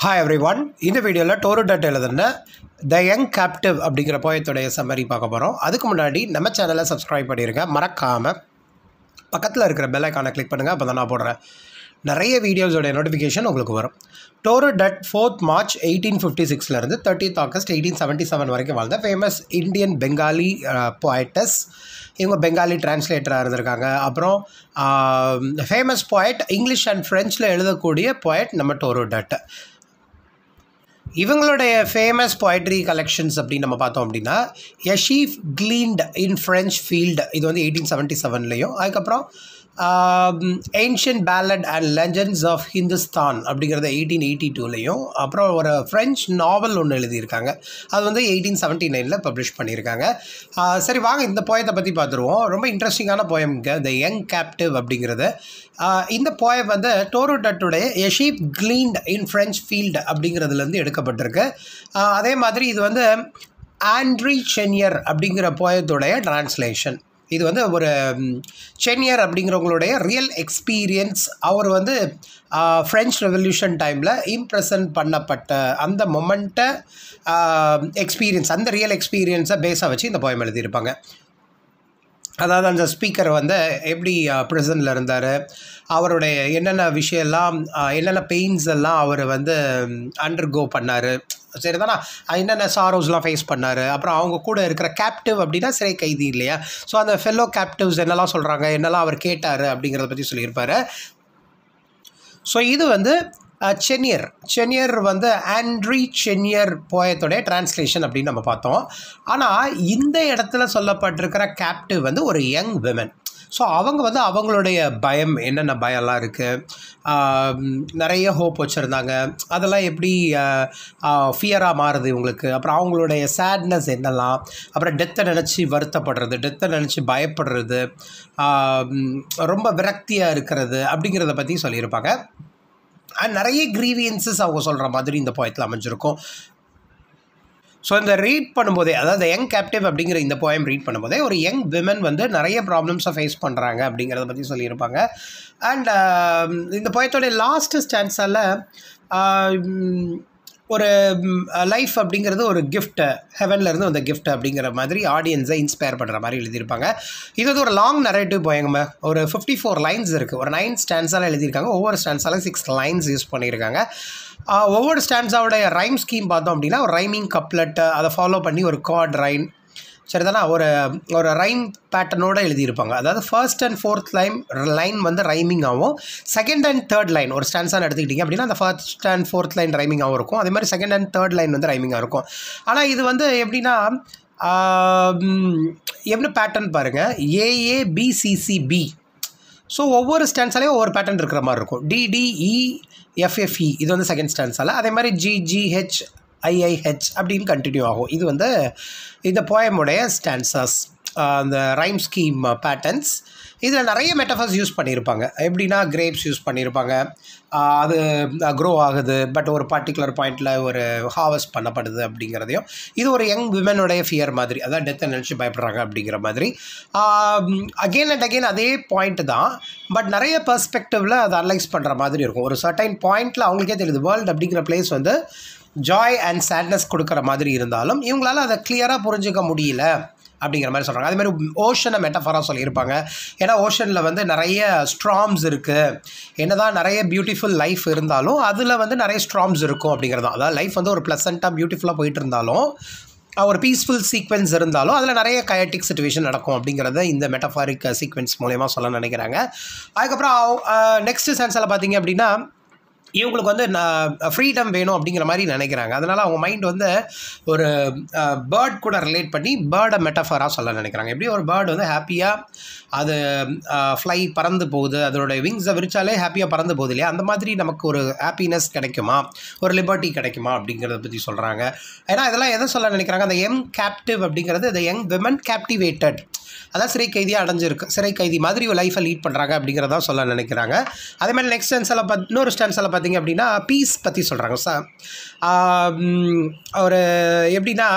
hi every one இந்த வீடியோவில் door டட் எழுதுன த யங் கேப்டிவ் அப்படிங்கிற போயத்துடைய சம்மரி பார்க்க போகிறோம் அதுக்கு முன்னாடி நம்ம சேனலை சப்ஸ்கிரைப் பண்ணிடுங்க மறக்காமல் பக்கத்தில் இருக்கிற பெல் ஐக்கானை கிளிக் பண்ணுங்கள் அப்போ தான் நான் போடுறேன் நிறைய வீடியோஸோடைய நோட்டிஃபிகேஷன் உங்களுக்கு வரும் Toru Dutt fourth March eighteen fifty சிக்ஸ்லேருந்து thirtieth August eighteen seventy seven வரைக்கும் வாழ்ந்த ஃபேமஸ் இந்தியன் பெங்காலி போய்டஸ் இவங்க பெங்காலி டிரான்ஸ்லேட்டராக இருந்திருக்காங்க அப்புறம் ஃபேமஸ் poet இங்கிலீஷ் அண்ட் ஃப்ரெஞ்சில் எழுதக்கூடிய poet நம்ம டோரு டட் இவங்களுடைய ஃபேமஸ் poetry கலெக்ஷன்ஸ் அப்படின்னு நம்ம பார்த்தோம் அப்படின்னா a sheaf gleaned in French field இது வந்து எயிட்டீன் செவன்ட்டி செவன்லேயும் அதுக்கப்புறம் ancient ballad and legends of Hindustan அப்படிங்கிறத எயிட்டீன் எயிட்டி டூலையும் அப்புறம் ஒரு ஃப்ரெஞ்ச் நாவல் ஒன்று எழுதியிருக்காங்க அது வந்து எயிட்டீன் செவன்ட்டி நைனில் பப்ளிஷ் பண்ணியிருக்காங்க ஆஹ் சரி வாங்க இந்த போயத்தை பற்றி பார்த்துருவோம் ரொம்ப இன்ட்ரெஸ்டிங்கான போயம்ங்க த யங் கேப்டிவ் அப்படிங்கிறது ஆஹ் இந்த போயம் வந்து டோரோ டட்டுடைய a sheaf gleaned in French field அப்படிங்கிறதுலேருந்து எடுக்கப்பட்டிருக்கு ஆஹ் அதே மாதிரி இது வந்து ஆண்ட்ரி சென்யர் அப்படிங்கிற போயத்துடைய டிரான்ஸ்லேஷன் இது வந்து ஒரு ம், சென்யர் அப்படிங்கிறவங்களுடைய ரியல் எக்ஸ்பீரியன்ஸ் அவர் வந்து ஃப்ரெஞ்ச் ரெவல்யூஷன் டைமில் இம்ப்ரெசன்ட் பண்ணப்பட்ட அந்த மொமெண்ட்டை எக்ஸ்பீரியன்ஸ் அந்த ரியல் எக்ஸ்பீரியன்ஸை பேஸாக வச்சு இந்த போயம் எழுதியிருப்பாங்க அதாவது அந்த ஸ்பீக்கர் வந்து எப்படி ப்ரிசனில் இருந்தார் அவருடைய என்னென்ன விஷயம்லாம் அஹ், என்னென்ன பெயின்ஸ் எல்லாம் அவர் வந்து அண்டர்கோ பண்ணார் சரிதானா அஹ், என்னென்ன சாரோஸ்லாம் ஃபேஸ் பண்ணார் அப்புறம் அவங்க கூட இருக்கிற கேப்டிவ் அப்படின்னா சிறை கைதி இல்லையா ஸோ அந்த ஃபெல்லோ கேப்டிவ்ஸ் என்னெல்லாம் சொல்கிறாங்க என்னெல்லாம் அவர் கேட்டார் அப்படிங்கிறத பற்றி சொல்லியிருப்பார் ஸோ இது வந்து அஹ், சென்னியர் சென்னியர் வந்து ஆண்ட்ரி சென்னியர் போயத்தோடைய டிரான்ஸ்லேஷன் அப்படின்னு நம்ம பார்த்தோம் ஆனால் இந்த இடத்துல சொல்லப்பட்டிருக்கிற கேப்டிவ் வந்து ஒரு யங் விமன் ஸோ அவங்க வந்து அவங்களுடைய பயம் என்னென்ன பயம்லாம் இருக்குது நிறைய ஹோப் வச்சுருந்தாங்க அதெல்லாம் எப்படி ஃபியராக மாறுது இவங்களுக்கு அப்புறம் அவங்களுடைய சேட்னஸ் என்னெல்லாம் அப்புறம் டெத்தை நினச்சி வருத்தப்படுறது டெத்தை நினச்சி பயப்படுறது ஆஹ் ரொம்ப விரக்தியாக இருக்கிறது அப்படிங்கிறத பற்றி சொல்லியிருப்பாங்க அண்ட் நிறைய க்ரீவியன்சஸ் அவங்க சொல்கிற மாதிரி இந்த போயத்தில் அமைஞ்சிருக்கும் ஸோ இந்த ரீட் பண்ணும்போதே அதாவது யங் கேப்டிவ் அப்படிங்கிற இந்த போயம் ரீட் பண்ணும்போதே ஒரு யங் விமன் வந்து நிறைய ப்ராப்ளம்ஸை ஃபேஸ் பண்ணுறாங்க அப்படிங்கிறத பற்றி சொல்லியிருப்பாங்க அண்ட் இந்த போயத்தோடைய லாஸ்ட் ஸ்டான்ஸால் ஒரு லைஃப் அப்படிங்கிறது ஒரு gift heavenல இருந்து வந்த gift அப்படிங்கிற மாதிரி ஆடியன்ஸை இன்ஸ்பயர் பண்ணுற மாதிரி எழுதியிருப்பாங்க இது வந்து ஒரு லாங் நரேட்டிவ் போயங்க ஒரு ஃபிஃப்டி ஃபோர் லைன்ஸ் இருக்குது ஒரு நைன் ஸ்டான்ஸால் எழுதியிருக்காங்க ஒவ்வொரு ஸ்டான்ஸால சிக்ஸ் லைன்ஸ் யூஸ் பண்ணியிருக்காங்க ஆஹ் ஒவ்வொரு ஸ்டான்ஸாவோடைய ரைம் ஸ்கீம் பார்த்தோம் அப்படின்னா ஒரு ரைமிங் கப்லெட் அதை ஃபாலோ பண்ணி ஒரு கார்ட் ரைன் சரிதானா ஒரு ஒரு ரைம் பேட்டர்னோட எழுதியிருப்பாங்க அதாவது first and fourth line line வந்து ரைமிங் ஆகும் செகண்ட் அண்ட் தேர்ட் லைன் ஒரு ஸ்டான்ஸாக எடுத்துக்கிட்டிங்க அப்படின்னா அந்த ஃபர்ஸ்ட் அண்ட் ஃபோர்த் லைன் ரைமிங்காகவும் இருக்கும் அதே மாதிரி செகண்ட் அண்ட் தேர்ட் லைன் வந்து ரைமிங்காக இருக்கும் ஆனால் இது வந்து எப்படின்னா ஆம், எப்படி பேட்டர்ன் பாருங்கள் ஏஏபிசிசிபி ஸோ ஒவ்வொரு ஸ்டான்ஸாலையும் ஒவ்வொரு பேட்டர்ன் இருக்கிற மாதிரி இருக்கும் டிடிஇ எஃப்எஃப்இ இது வந்து செகண்ட் ஸ்டான்ஸால் அதே மாதிரி ஜிஜிஹெச் ஐஐஹெச் அப்படின்னு கண்டினியூ ஆகும் இது வந்து இந்த போயமுடைய ஸ்டான்சஸ் அந்த ரைம் ஸ்கீம் பேட்டர்ன்ஸ் இதில் நிறைய மெட்டஃபர்ஸ் யூஸ் பண்ணியிருப்பாங்க எப்படின்னா கிரேப்ஸ் யூஸ் பண்ணியிருப்பாங்க ஆஹ் அது க்ரோ ஆகுது பட் ஒரு பர்டிகுலர் பாயிண்டில் ஒரு ஹார்வெஸ்ட் பண்ணப்படுது அப்படிங்கிறதையும் இது ஒரு யங் விமனுடைய ஃபியர் மாதிரி அதான் டெத்தை நினச்சி பயப்படுறாங்க அப்படிங்கிற மாதிரி அகெயின் அண்ட் அகெயின் அதே பாயிண்ட் தான் பட் நிறைய பெர்ஸ்பெக்டிவில் அதை அனலைஸ் பண்ணுற மாதிரி இருக்கும் ஒரு சர்டைன் பாயிண்டில் அவங்களுக்கே தெரியுது வேர்ல்டு அப்படிங்கிற பிளேஸ் வந்து ஜாய் அண்ட் சேட்னஸ் கொடுக்குற மாதிரி இருந்தாலும் இவங்களால அதை கிளியராக புரிஞ்சுக்க முடியல அப்படிங்கிற மாதிரி சொல்கிறாங்க அதே மாதிரி ஓஷனை மெட்டஃபராக சொல்லியிருப்பாங்க ஏன்னா ஓஷனில் வந்து நிறைய ஸ்ட்ராம்ஸ் இருக்குது என்னதான் நிறைய பியூட்டிஃபுல் லைஃப் இருந்தாலும் அதில் வந்து நிறைய ஸ்ட்ராம்ஸ் இருக்கும் அப்படிங்கிறது தான் அதாவது லைஃப் வந்து ஒரு ப்ளசண்ட்டாக பியூட்டிஃபுல்லாக போயிட்டு இருந்தாலும் அஹ் ஒரு பீஸ்ஃபுல் சீக்வென்ஸ் இருந்தாலும் அதில் நிறைய கயட்டிக் சுச்சுவேஷன் நடக்கும் அப்படிங்கிறத இந்த மெட்டஃபாரிக் சீக்வென்ஸ் மூலயமா சொல்ல நினைக்கிறாங்க அதுக்கப்புறம் நெக்ஸ்ட் சென்ஸில் பார்த்தீங்க அப்படின்னா இவங்களுக்கு வந்து நான் ஃப்ரீடம் வேணும் அப்படிங்கிற மாதிரி நினைக்கிறாங்க அதனால் அவங்க மைண்ட் வந்து ஒரு பேர்ட் கூட ரிலேட் பண்ணி பேர்டை மெட்டஃபராக சொல்ல நினைக்கிறாங்க எப்படி ஒரு பேர்டு வந்து ஹாப்பியாக அது ஃப்ளை பறந்து போகுது அதோட விங்ஸை விரிச்சாலே ஹாப்பியாக பறந்து போகுது இல்லையா அந்த மாதிரி நமக்கு ஒரு ஹாப்பினஸ் கிடைக்குமா ஒரு லிபர்ட்டி கிடைக்குமா அப்படிங்கிறத பற்றி சொல்கிறாங்க ஏன்னா இதெல்லாம் எதை சொல்ல நினைக்கிறாங்க அந்த யங் கேப்டிவ் அப்படிங்கிறது இந்த யங் விமன் கேப்டிவேட்டட் அதான் சிறை கைதியாக அடைஞ்சிருக்கு சிறை கைதி மாதிரி ஒரு லைஃப்பை லீட் பண்ணுறாங்க அப்படிங்கிறதா சொல்ல நினைக்கிறாங்க அதே மாதிரி நெக்ஸ்ட் ஸ்டான்ஸில் பார்த்து இன்னொரு ஸ்டான்ஸில் பார்த்தீங்க அப்படின்னா பீஸ் பற்றி சொல்கிறாங்க சார் ஒரு எப்படின்னா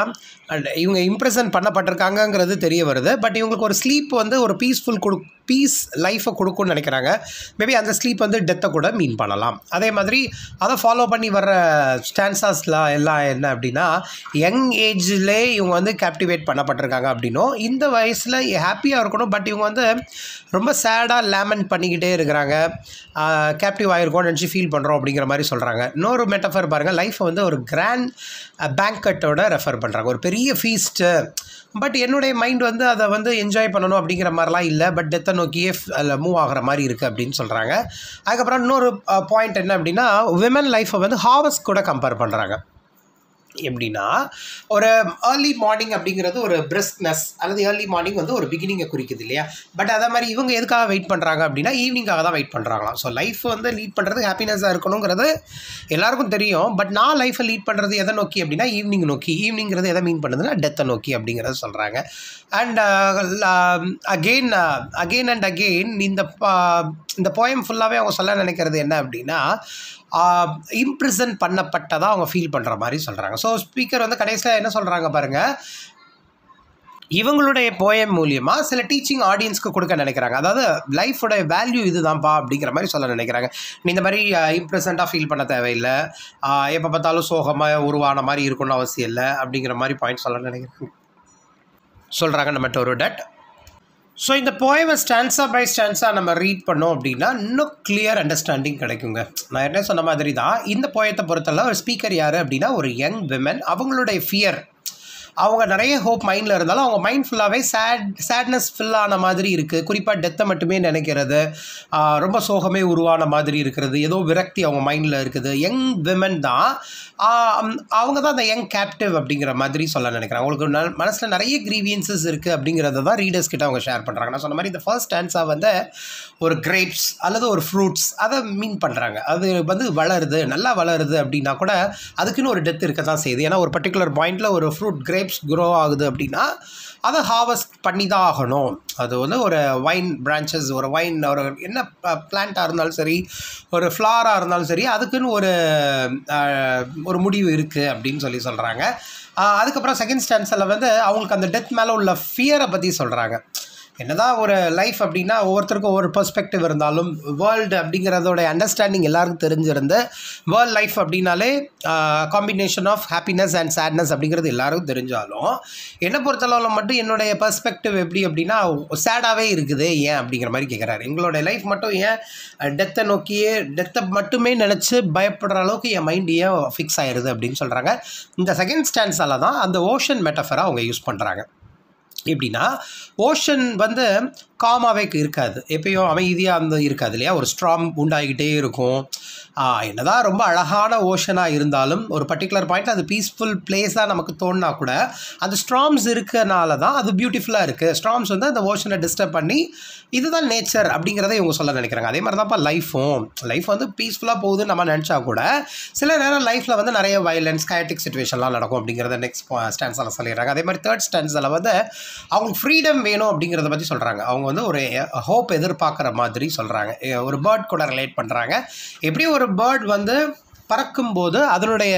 அண்ட் இவங்க இம்ப்ரெசன்ட் பண்ணப்பட்டிருக்காங்கங்கிறது தெரிய வருது பட் இவங்களுக்கு ஒரு ஸ்லீப் வந்து ஒரு பீஸ்ஃபுல் கொடு பீஸ் லைஃப்பை கொடுக்கும்னு நினைக்கிறாங்க மேபி அந்த ஸ்லீப் வந்து டெத்தை கூட மீன் பண்ணலாம் அதே மாதிரி அதை ஃபாலோ பண்ணி வர்ற ஸ்டான்சாஸ்லாம் எல்லாம் என்ன அப்படின்னா யங் ஏஜ்லே இவங்க வந்து கேப்டிவேட் பண்ணப்பட்டிருக்காங்க அப்படின்னும் இந்த வயசில் ஹாப்பியாக இருக்கணும் பட் இவங்க வந்து ரொம்ப சேடாக லேமன் பண்ணிக்கிட்டே இருக்கிறாங்க கேப்டிவ் ஆகிருக்கோம்னு நினச்சி ஃபீல் பண்ணுறோம் அப்படிங்கிற மாதிரி சொல்கிறாங்க இன்னொரு மெட்டஃபர் பாருங்கள் லைஃப்பை வந்து ஒரு கிராண்ட் பேங்கட்டோட ரெஃபர் பண்ணுறாங்க ஒரு பெரிய ஃபீஸ்ட்டு பட் என்னுடைய மைண்ட் வந்து அதை வந்து என்ஜாய் பண்ணணும் அப்படிங்கிற மாதிரிலாம் இல்லை பட் டெத்தை நோக்கியே அதில் மூவ் ஆகிற மாதிரி இருக்குது அப்படின்னு சொல்கிறாங்க அதுக்கப்புறம் இன்னொரு பாயிண்ட் என்ன அப்படின்னா விமன் லைஃப்பை வந்து ஹாவஸ் கூட கம்பேர் பண்ணுறாங்க எப்படின்னா ஒரு ஏர்லி மார்னிங் அப்படிங்கிறது ஒரு பிரிஸ்க்னஸ் அல்லது ஏர்லி மார்னிங் வந்து ஒரு பிகினிங்கை குறிக்குது இல்லையா பட் அதே மாதிரி இவங்க எதுக்காக வெயிட் பண்ணுறாங்க அப்படின்னா ஈவினிங்காக தான் வெயிட் பண்ணுறாங்களாம் ஸோ லைஃப் வந்து லீட் பண்ணுறது ஹாப்பினஸாக இருக்கணுங்கிறது எல்லாருக்கும் தெரியும் பட் நான் லைஃப்பை லீட் பண்ணுறது எதை நோக்கி அப்படின்னா ஈவினிங் நோக்கி ஈவினிங்கிறது எதை மீன் பண்ணுதுன்னா டெத்தை நோக்கி அப்படிங்கிறத சொல்கிறாங்க and again again and again இந்த இந்த போயம் ஃபுல்லாகவே அவங்க சொல்ல நினைக்கிறது என்ன அப்படின்னா இம்ப்ரிசன் பண்ணப்பட்டதாக அவங்க ஃபீல் பண்ணுற மாதிரி சொல்கிறாங்க ஸோ ஸ்பீக்கர் வந்து கடைசியில் என்ன சொல்கிறாங்க பாருங்கள் இவங்களுடைய போயம் மூலியமாக சில டீச்சிங் ஆடியன்ஸ்க்கு கொடுக்க நினைக்கிறாங்க அதாவது லைஃபோட வேல்யூ இதுதான்ப்பா அப்படிங்கிற மாதிரி சொல்ல நினைக்கிறாங்க நீ இந்த மாதிரி இம்ப்ரெசண்ட்டாக ஃபீல் பண்ண தேவையில்லை எப்போ பார்த்தாலும் சோகமாக உருவான மாதிரி இருக்கணும்னு அவசியம் இல்லை அப்படிங்கிற மாதிரி பாயிண்ட் சொல்ல நினைக்கிறாங்க சொல்கிறாங்க நம்ம ஒரு டட் ஸோ இந்த போயமை ஸ்டான்ஸா பை ஸ்டான்ஸா நம்ம ரீட் பண்ணோம் அப்படின்னா இன்னும் கிளியர் அண்டர்ஸ்டாண்டிங் கிடைக்குங்க நான் என்ன சொன்ன மாதிரி தான் இந்த போயத்தை பொறுத்தளவு ஒரு ஸ்பீக்கர் யார் அப்படின்னா ஒரு யங் விமன் அவங்களுடைய ஃபியர் அவங்க நிறைய ஹோப் மைண்டில் இருந்தாலும் அவங்க மைண்ட் ஃபுல்லாகவே சேட் சேட்னஸ் ஃபில்லான மாதிரி இருக்குது குறிப்பாக டெத்தை மட்டுமே நினைக்கிறது ரொம்ப சோகமே உருவான மாதிரி இருக்கிறது ஏதோ விரக்தி அவங்க மைண்டில் இருக்குது யங் விமன் தான் அவங்க தான் அந்த யங் கேப்டிவ் அப்படிங்கிற மாதிரி சொல்ல நினைக்கிறாங்க அவங்களுக்கு ந மனசில் நிறைய க்ரீவியன்சஸ் இருக்குது அப்படிங்கிறத தான் ரீடர்ஸ் கிட்ட அவங்க ஷேர் பண்ணுறாங்க நான் சொன்ன மாதிரி இந்த ஃபர்ஸ்ட் ஆன்ஸாக வந்து ஒரு கிரேப்ஸ் அல்லது ஒரு ஃப்ரூட்ஸ் அதை மீன் பண்ணுறாங்க அது வந்து வளருது நல்லா வளருது அப்படின்னா கூட அதுக்குன்னு ஒரு டெத் இருக்க தான் செய்யுது ஏன்னா ஒரு பர்டிகுலர் பாயிண்டில் ஒரு ஃப்ரூட் கிரேப்ஸ் க்ரோ ஆகுது அப்படின்னா அதை ஹார்வெஸ்ட் பண்ணி தான் ஆகணும் அது வந்து ஒரு வைன் பிரான்ச்சஸ் ஒரு வைன் ஒரு என்ன பிளான்ட்டாக இருந்தாலும் சரி ஒரு ஃப்ளாராக இருந்தாலும் சரி அதுக்குன்னு ஒரு ஒரு முடிவு இருக்குது அப்படின்னு சொல்லி சொல்கிறாங்க அதுக்கப்புறம் செகண்ட் ஸ்டான்ஸில் வந்து அவங்களுக்கு அந்த டெத் மேலே உள்ள ஃபியரை பற்றி சொல்கிறாங்க என்னதான் ஒரு லைஃப் அப்படின்னா ஒவ்வொருத்தருக்கும் ஒவ்வொரு பெர்ஸ்பெக்டிவ் இருந்தாலும் வேர்ல்டு அப்படிங்கிறதோட அண்டர்ஸ்டாண்டிங் எல்லாருக்கும் தெரிஞ்சிருந்து வேர்ல்ட் லைஃப் அப்படின்னாலே combination of happiness and sadness அப்படிங்கிறது எல்லாருக்கும் தெரிஞ்சாலும் என்னை பொறுத்தளவில் மட்டும் என்னுடைய பெர்ஸ்பெக்டிவ் எப்படி அப்படின்னா சேடாகவே இருக்குது ஏன் அப்படிங்கிற மாதிரி கேட்குறாரு எங்களுடைய லைஃப் மட்டும் ஏன் டெத்தை நோக்கியே டெத்தை மட்டுமே நினச்சி பயப்படுற அளவுக்கு என் மைண்ட் ஏன் ஃபிக்ஸ் ஆயிடுது அப்படின்னு சொல்கிறாங்க இந்த செகண்ட் ஸ்டான்ஸால் தான் அந்த ஓஷன் மெட்டஃபரை அவங்க யூஸ் பண்ணுறாங்க எப்படின்னா ஓஷன் வந்து காமாவே இருக்காது எப்பயும் அமைதியாக அந்த இருக்காது இல்லையா ஒரு ஸ்ட்ராங் உண்டாகிக்கிட்டே இருக்கும் என்னதான் ரொம்ப அழகான ஓஷனாக இருந்தாலும் ஒரு பர்டிகுலர் பாயிண்ட் அது பீஸ்ஃபுல் பிளேஸாக நமக்கு தோணுனா கூட அந்த ஸ்ட்ராம்ஸ் இருக்கனால தான் அது பியூட்டிஃபுல்லாக இருக்குது ஸ்ட்ராம்ஸ் வந்து அந்த ஓஷனை டிஸ்டர்ப் பண்ணி இதுதான் நேச்சர் அப்படிங்கிறத இவங்க சொல்ல நினைக்கிறாங்க அதே மாதிரி தான்ப்பா லைஃப்பும் லைஃப் வந்து பீஸ்ஃபுல்லாக போகுதுன்னு நம்ம நினச்சா கூட சில நேரம் லைஃப்பில் வந்து நிறைய வயலன்ஸ் கயட்டிக் சுச்சுவேஷன்லாம் நடக்கும் அப்படிங்கிறத நெக்ஸ்ட் ஸ்டான்ஸில் சொல்லிடுறாங்க அதே மாதிரி தேர்ட் ஸ்டான்ஸில் வந்து அவங்களுக்கு ஃப்ரீடம் வேணும் அப்படிங்கிறத பற்றி சொல்கிறாங்க அவங்க வந்து ஒரு ஹோப் எதிர்பார்க்குற மாதிரி சொல்கிறாங்க ஒரு பேர்ட் கூட ரிலேட் பண்ணுறாங்க எப்படி ஒரு பேர்ட் வந்து பறக்கும்போது அதனுடைய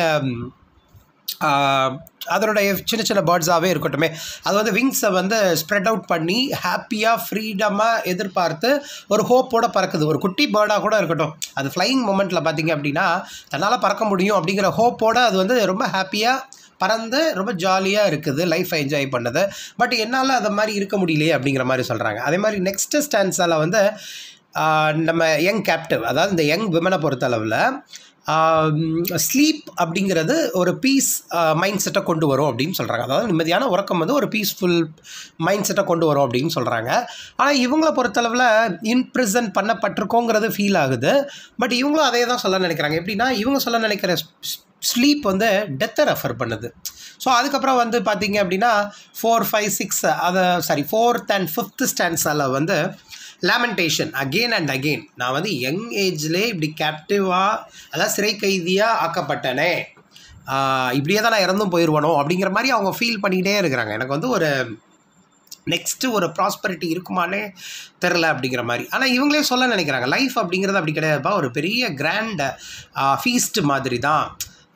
அதனுடைய சின்ன சின்ன பேர்ட்ஸாகவே இருக்கட்டுமே அது வந்து விங்ஸை வந்து ஸ்ப்ரெட் அவுட் பண்ணி ஹாப்பியாக ஃப்ரீடமாக எதிர்பார்த்து ஒரு ஹோப்போடு பறக்குது ஒரு குட்டி பேர்டாக கூட இருக்கட்டும் அது ஃப்ளையிங் மூமெண்ட்டில் பார்த்தீங்க அப்படின்னா தன்னால் பறக்க முடியும் அப்படிங்கிற ஹோப்போடு அது வந்து ரொம்ப ஹாப்பியாக பறந்து ரொம்ப ஜாலியாக இருக்குது லைஃப்பை என்ஜாய் பண்ணுது பட் என்னால் அதை மாதிரி இருக்க முடியலையே அப்படிங்கிற மாதிரி சொல்கிறாங்க அதே மாதிரி நெக்ஸ்ட்டு ஸ்டான்ஸால் வந்து நம்ம யங் கேப்டிவ் அதாவது இந்த யங் விமனை பொறுத்தளவில் ஸ்லீப் அப்படிங்கிறது ஒரு பீஸ் மைண்ட் செட்டை கொண்டு வரும் அப்படின்னு சொல்கிறாங்க அதாவது நிம்மதியான உறக்கம் வந்து ஒரு பீஸ்ஃபுல் மைண்ட் செட்டை கொண்டு வரும் அப்படின்னு சொல்கிறாங்க ஆனால் இவங்கள பொறுத்தளவில் இன்ப்ரிசன்ட் பண்ணப்பட்டிருக்கோங்கிறது ஃபீல் ஆகுது பட் இவங்களும் அதே தான் சொல்ல நினைக்கிறாங்க எப்படின்னா இவங்க சொல்ல நினைக்கிற ஸ்லீப் வந்து டெத்தை ரெஃபர் பண்ணுது ஸோ அதுக்கப்புறம் வந்து பார்த்தீங்க அப்படின்னா ஃபோர் ஃபைவ் சிக்ஸ் அதை சாரி ஃபோர்த் அண்ட் ஃபிஃப்த் ஸ்டாண்ட்ஸில் வந்து லேமெண்டேஷன் அகெயின் அண்ட் அகெயின் நான் வந்து யங் ஏஜ்லேயே இப்படி கேப்டிவாக அதாவது சிறை கைதியாக ஆக்கப்பட்டனே இப்படியே தான் நான் இறந்தும் போயிடுவனோ அப்படிங்கிற மாதிரி அவங்க ஃபீல் பண்ணிக்கிட்டே இருக்கிறாங்க எனக்கு வந்து ஒரு நெக்ஸ்ட்டு ஒரு ப்ராஸ்பரிட்டி இருக்குமானே தெரில அப்படிங்கிற மாதிரி ஆனால் இவங்களே சொல்ல நினைக்கிறாங்க லைஃப் அப்படிங்கிறது அப்படி கிடையாதுப்பா ஒரு பெரிய கிராண்ட் ஃபீஸ்ட் மாதிரி தான்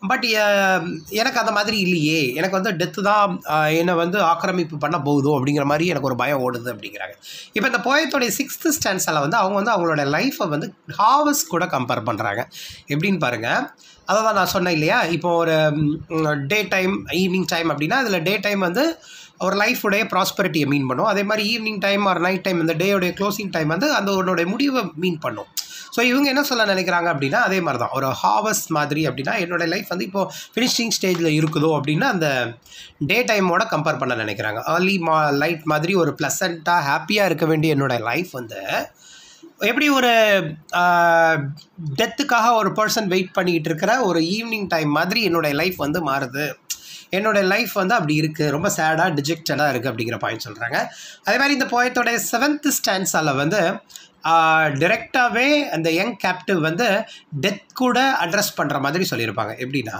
பட் எனக்கு அந்த மாதிரி இல்லையே எனக்கு வந்து டெத்து தான் அஹ், என்னை வந்து ஆக்கிரமிப்பு பண்ண போகுதோ அப்படிங்கிற மாதிரி எனக்கு ஒரு பயம் ஓடுது அப்படிங்கிறாங்க இப்போ இந்த போயத்தோடைய சிக்ஸ்த்து ஸ்டான்ஸில் வந்து அவங்க வந்து அவங்களோட லைஃப்பை வந்து ஹாவஸ் கூட கம்பேர் பண்ணுறாங்க எப்படின்னு பாருங்கள் அதை தான் நான் சொன்னேன் இல்லையா இப்போ ஒரு டே டைம் ஈவினிங் டைம் அப்படின்னா அதில் டே டைம் வந்து ஒரு லைஃபுடைய ப்ராஸ்பரிட்டியை மீன் பண்ணும் அதே மாதிரி evening time or night time இந்த டேயோடைய க்ளோசிங் டைம் வந்து அந்த உன்னுடைய முடிவை மீன் பண்ணும் ஸோ இவங்க என்ன சொல்ல நினைக்கிறாங்க அப்படின்னா அதே மாதிரி தான் ஒரு ஹாவஸ்ட் மாதிரி அப்படின்னா என்னோட லைஃப் வந்து இப்போது ஃபினிஷிங் ஸ்டேஜில் இருக்குதோ அப்படின்னா அந்த டே டைமோட கம்பேர் பண்ண நினைக்கிறாங்க ஏர்லி மா லைட் மாதிரி ஒரு ப்ளசண்ட்டாக ஹாப்பியாக இருக்க வேண்டிய என்னோட லைஃப் வந்து எப்படி ஒரு டெத்துக்காக ஒரு பர்சன் வெயிட் பண்ணிக்கிட்டு இருக்கிற ஒரு ஈவினிங் டைம் மாதிரி என்னுடைய லைஃப் வந்து மாறுது என்னோடய லைஃப் வந்து அப்படி இருக்குது ரொம்ப சேடாக டிஜெக்டடாக இருக்குது அப்படிங்கிற பாயிண்ட் சொல்கிறாங்க அதே மாதிரி இந்த போயத்தோடைய செவன்த் ஸ்டான்ஸால் வந்து டிரெக்டாகவே அந்த யங் கேப்டிவ் வந்து டெத் கூட அட்ரஸ் பண்ணுற மாதிரி சொல்லியிருப்பாங்க எப்படின்னா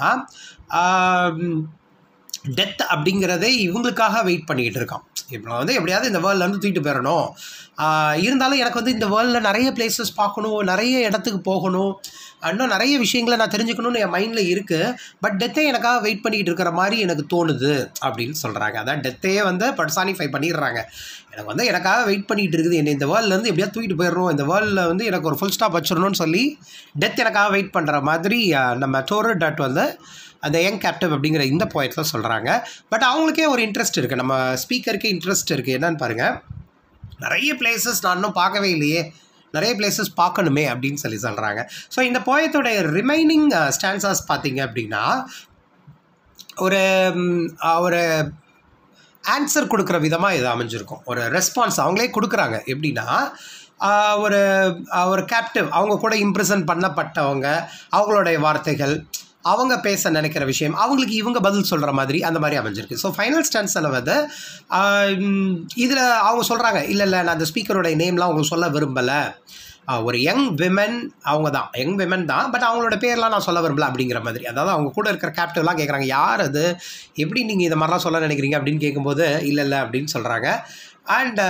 டெத் அப்படிங்கிறதே இவங்களுக்காக வெயிட் பண்ணிக்கிட்டு இருக்கான் இப்போ வந்து எப்படியாவது இந்த வேர்ல்ட்லேருந்து தூக்கிட்டு போயிடணும் ஆஹ் இருந்தாலும் எனக்கு வந்து இந்த வேர்ல்டில் நிறைய பிளேசஸ் பார்க்கணும் நிறைய இடத்துக்கு போகணும் இன்னும் நிறைய விஷயங்களை நான் தெரிஞ்சுக்கணும்னு என் மைண்டில் இருக்குது பட் டெத்தே எனக்காக வெயிட் பண்ணிக்கிட்டு இருக்கிற மாதிரி எனக்கு தோணுது அப்படின்னு சொல்கிறாங்க அதான் டெத்தையே வந்து பர்சானிஃபை பண்ணிடுறாங்க எனக்கு வந்து எனக்காக வெயிட் பண்ணிகிட்டு இருக்குது என்னை இந்த வேர்ல்ட்லேருந்து எப்படியாவது தூக்கிட்டு போயிடணும் இந்த வேர்ல்டில் வந்து எனக்கு ஒரு ஃபுல் ஸ்டாப் வச்சிடணும்னு சொல்லி டெத் எனக்காக வெயிட் பண்ணுற மாதிரி ஆஹ் நம்ம டோரு டாட் வந்து அந்த யங் கேப்டிவ் அப்படிங்கிற இந்த போயத்தில் சொல்கிறாங்க பட் அவங்களுக்கே ஒரு இன்ட்ரெஸ்ட் இருக்குது நம்ம ஸ்பீக்கருக்கே இன்ட்ரெஸ்ட் இருக்குது என்னன்னு பாருங்கள் நிறைய பிளேசஸ் நான் இன்னும் பார்க்கவே இல்லையே நிறைய பிளேசஸ் பார்க்கணுமே அப்படின்னு சொல்லி சொல்கிறாங்க ஸோ இந்த போயத்தோடைய ரிமைனிங் ஸ்டான்சர்ஸ் பார்த்தீங்க அப்படின்னா ஒரு ம், அஹ், ஒரு ஆன்சர் கொடுக்குற விதமாக இது அமைஞ்சிருக்கும் ஒரு ரெஸ்பான்ஸ் அவங்களே கொடுக்குறாங்க எப்படின்னா ஆஹ், ஒரு ஆஹ், ஒரு கேப்டிவ் அவங்க கூட இம்ப்ரெசன் பண்ணப்பட்டவங்க அவங்களுடைய வார்த்தைகள் அவங்க பேச நினைக்கிற விஷயம் அவங்களுக்கு இவங்க பதில் சொல்கிற மாதிரி அந்த மாதிரி அமைஞ்சிருக்கு ஸோ ஃபைனல் ஸ்டான்ஸில் வந்து இதில் அவங்க சொல்கிறாங்க இல்லை இல்லை நான் அந்த ஸ்பீக்கரோட நேம்லாம் உங்களுக்கு சொல்ல விரும்பலை ஆஹ் ஒரு யங் விமன் அவங்க தான் யங் விமன் தான் பட் அவங்களோட பேர்லாம் நான் சொல்ல விரும்பல அப்படிங்கிற மாதிரி அதாவது அவங்க கூட இருக்கிற கேப்டிவ்லாம் கேட்குறாங்க யார் அது எப்படி நீங்கள் இந்த மாதிரிலாம் சொல்ல நினைக்கிறீங்க அப்படின்னு கேட்கும்போது இல்லை இல்லை அப்படின்னு சொல்கிறாங்க அண்ட்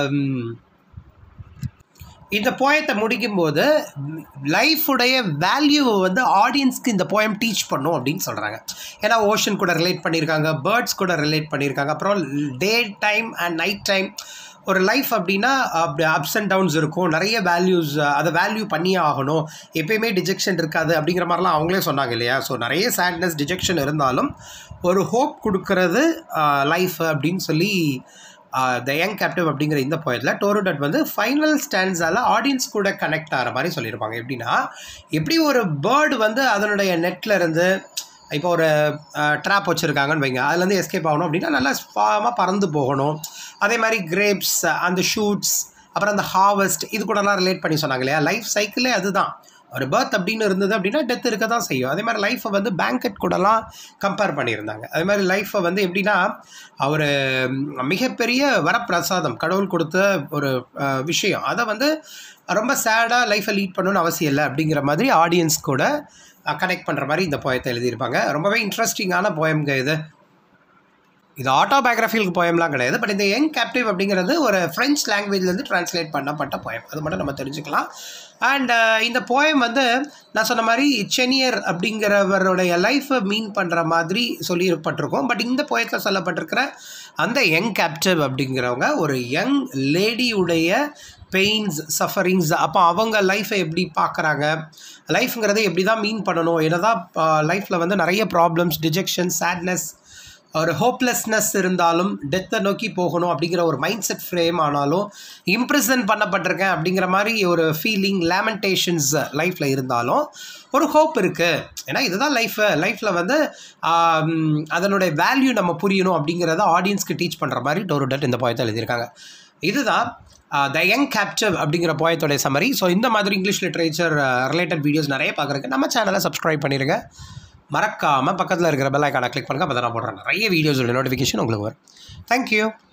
இந்த போயத்தை முடிக்கும்போது லைஃபுடைய வேல்யூவை வந்து ஆடியன்ஸ்க்கு இந்த போயம் டீச் பண்ணும் அப்படின்னு சொல்கிறாங்க ஏன்னா ஓஷன் கூட ரிலேட் பண்ணியிருக்காங்க பேர்ட்ஸ் கூட ரிலேட் பண்ணியிருக்காங்க அப்புறம் day time and night time ஒரு லைஃப் அப்படின்னா அப்படி அப்ஸ் அண்ட் டவுன்ஸ் இருக்கும் நிறைய வேல்யூஸ் அதை வேல்யூ பண்ணியே ஆகணும் எப்பயுமே டிஜெக்ஷன் இருக்காது அப்படிங்கிற மாதிரிலாம் அவங்களே சொன்னாங்க இல்லையா ஸோ நிறைய சேட்னஸ் டிஜெக்ஷன் இருந்தாலும் ஒரு ஹோப் கொடுக்கறது லைஃப் அப்படின்னு சொல்லி த யங் கேப்டிவ் அப்படிங்கிற இந்த போயத்தில் டோருடட் வந்து ஃபைனல் ஸ்டாண்ட்ஸால் ஆடியன்ஸ் கூட கனெக்ட் ஆகிற மாதிரி சொல்லியிருப்பாங்க எப்படின்னா எப்படி ஒரு பேர்டு வந்து அதனுடைய நெட்டில் இருந்து இப்போ ஒரு ட்ராப் வச்சுருக்காங்கன்னு வைங்க அதுலேருந்து எஸ்கேப் ஆகணும் அப்படின்னா நல்லா ஃபார்மாக பறந்து போகணும் அதே மாதிரி கிரேப்ஸ் அந்த ஷூட்ஸ் அப்புறம் அந்த ஹார்வெஸ்ட் இது கூடலாம் ரிலேட் பண்ணி சொன்னாங்க இல்லையா லைஃப் சைக்கிளே அதுதான் ஒரு பர்த் அப்படின்னு இருந்தது அப்படின்னா டெத் இருக்க தான் செய்யும் அதே மாதிரி லைஃப்பை வந்து பேங்கெட் கூடலாம் கம்பேர் பண்ணியிருந்தாங்க அதே மாதிரி லைஃப்பை வந்து எப்படின்னா ஒரு மிகப்பெரிய வரப்பிரசாதம் கடவுள் கொடுத்த ஒரு அஹ், விஷயம் அதை வந்து ரொம்ப சேடாக லைஃப்பை லீட் பண்ணணும்னு அவசியம் இல்லை அப்படிங்கிற மாதிரி ஆடியன்ஸ் கூட கனெக்ட் பண்ணுற மாதிரி இந்த போயத்தை எழுதியிருப்பாங்க ரொம்பவே இன்ட்ரெஸ்டிங்கான போயம்ங்க இது இது ஆட்டோபயோகிராஃபியல் போயம்லாம் கிடையாது பட் இந்த யங் கேப்டிவ் அப்படிங்கிறது ஒரு ஃப்ரெஞ்ச் லாங்குவேஜ்லேருந்து ட்ரான்ஸ்லேட் பண்ணப்பட்ட போயம் அது மட்டும் நம்ம தெரிஞ்சுக்கலாம் அண்ட் இந்த போயம் வந்து நான் சொன்ன மாதிரி செனியர் அப்படிங்கிறவருடைய லைஃப்பை மீன் பண்ணுற மாதிரி சொல்லியிருப்பட்டிருக்கும் பட் இந்த போயத்தில் சொல்லப்பட்டிருக்கிற அந்த யங் கேப்டிவ் அப்படிங்கிறவங்க ஒரு யங் லேடியுடைய பெயின்ஸ் சஃபரிங்ஸ் அப்போ அவங்க லைஃப்பை எப்படி பார்க்குறாங்க லைஃப்ங்கிறத எப்படி தான் மீன் பண்ணணும் என்னதான் லைஃப்பில் வந்து நிறைய ப்ராப்ளம்ஸ் டிஜெக்ஷன் சேட்னஸ் ஒரு ஹோப்லெஸ்னஸ் இருந்தாலும் டெத்தை நோக்கி போகணும் அப்படிங்கிற ஒரு மைண்ட் செட் ஃப்ரேம் ஆனாலும் இம்ப்ரெசன் பண்ணப்பட்டிருக்கேன் அப்படிங்கிற மாதிரி ஒரு ஃபீலிங் லேமெண்டேஷன்ஸ் லைஃப்பில் இருந்தாலும் ஒரு ஹோப் இருக்குது ஏன்னா இதுதான் லைஃப் லைஃப்பில் வந்து ஆம், அதனுடைய வேல்யூ நம்ம புரியணும் அப்படிங்கிறத ஆடியன்ஸ்க்கு டீச் பண்ணுற மாதிரி டோருடட் இந்த போயத்தை எழுதியிருக்காங்க இதுதான் த யங் கேப்டிவ் அப்படிங்கிற போயத்தோடைய சம்மரி ஸோ இந்த மாதிரி இங்கிலீஷ் லிட்ரேச்சர் ரிலேட்டட் வீடியோஸ் நிறைய பார்க்குறதுக்கு நம்ம சேனலை சப்ஸ்கிரைப் பண்ணிடுங்க மறக்காமல் பக்கத்தில் இருக்கிற பெல் ஐக்கானை கிளிக் பண்ணுங்கள் அப்போ தான் நான் போடுறேன் நிறைய வீடியோஸோட நோட்டிஃபிகேஷன் உங்களுக்கு வரும் தேங்க்யூ